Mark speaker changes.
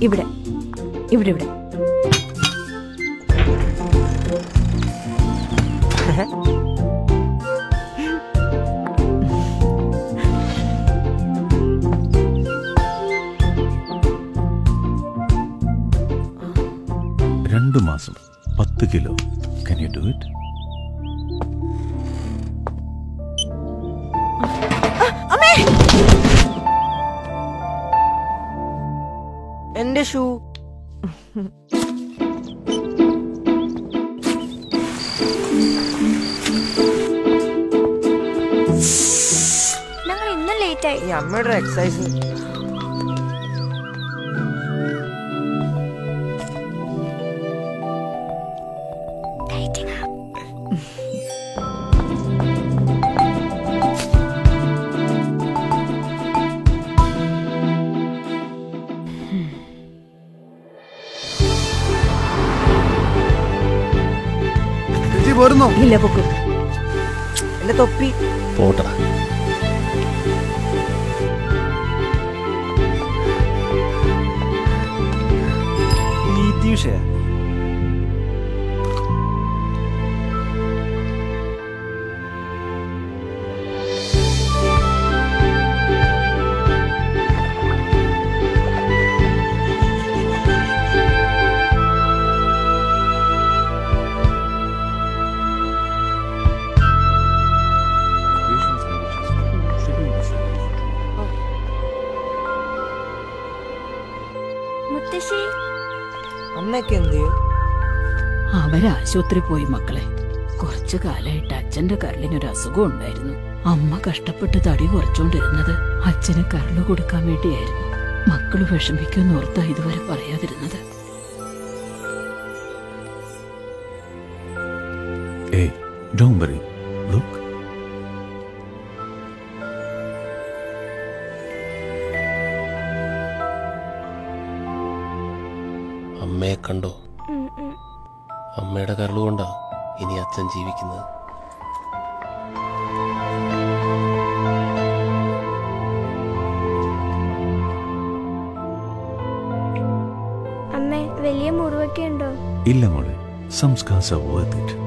Speaker 1: ഇവിടെ ഇവിടെ ഇവിടെ
Speaker 2: രണ്ടു മാസം പത്ത് kilo can you do it
Speaker 3: എന്റെ ഷൂ
Speaker 4: ഞങ്ങൾ ഇന്നും ലേറ്റ് ആയി
Speaker 3: ഈ അമ്മയുടെ എക്സസൈസ്
Speaker 5: പോരുന്നോ
Speaker 1: ഇല്ല പൊക്കും
Speaker 3: എന്റെ തൊപ്പി
Speaker 5: പോട്ടടാ
Speaker 6: നീതി വിഷയ
Speaker 4: മുത്തശ്ശി
Speaker 3: അമ്മയൊക്കെ എന്ത് ചെയ്യും
Speaker 7: അവരാശുപത്രി പോയി മക്കളെ കുറച്ചു കാലമായിട്ട് അച്ഛന്റെ കരളിനൊരു അസുഖം ഉണ്ടായിരുന്നു അമ്മ കഷ്ടപ്പെട്ട് തടി കുറച്ചോണ്ടിരുന്നത് അച്ഛന് കരള് കൊടുക്കാൻ വേണ്ടിയായിരുന്നു മക്കള് വിഷമിക്കുമെന്ന് ഓർത്താ ഇതുവരെ പറയാതിരുന്നത്
Speaker 2: ഏയ് ഡോണ്ട് വറി ലുക്ക്
Speaker 8: അമ്മയെ കണ്ടോ
Speaker 4: ഉം, ഉം.
Speaker 8: അമ്മയുടെ കരളുകൊണ്ടാ ഇനി അച്ഛൻ ജീവിക്കുന്നത്
Speaker 4: അമ്മേ വലിയ മുറിവൊക്കെ ഉണ്ടോ
Speaker 2: ഇല്ല മോളെ സംസ്കാസ് ആർ വർത്ത് ഇറ്റ്